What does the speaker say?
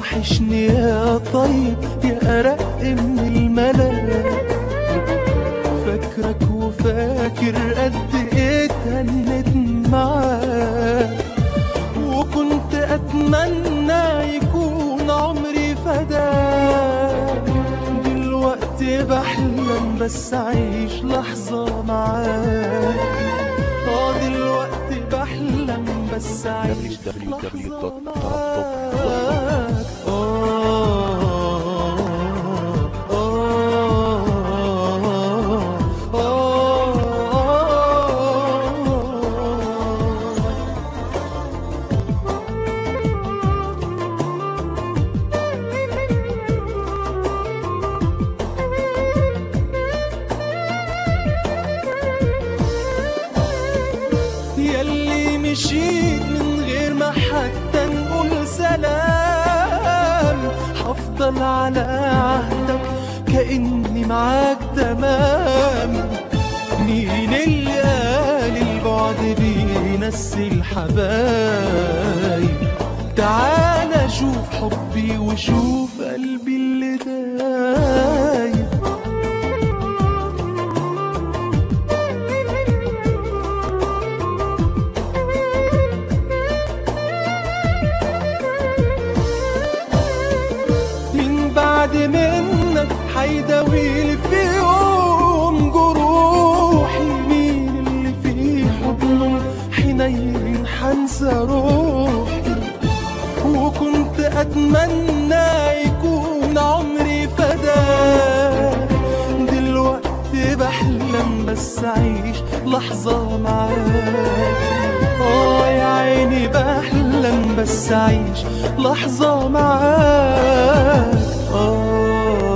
وحشني يا طيب يا أرق من الملاك فاكرك وفاكر قد ايه اتهنت معاك وكنت اتمنى يكون عمري فداك دلوقتي بحلم بس اعيش لحظة معاك اه دلوقتي بحلم بس اعيش لحظة معاك ياللي مشيت من غير ما حتى نقول سلام هفضل على عهدك كأني معاك تمام مين اللي قال البعد بينسي الحبايب تعال شوف حبي وشوف قلبي اللي دايب من بعد منك حيداويلي في يوم جروحي مين اللي في حضنه حنين حنسى روحي وكنت اتمنى يكون عمري فداك دلوقتي بحلم بس اعيش لحظة معاك اه يا عيني بحلم بس اعيش لحظة معاك اه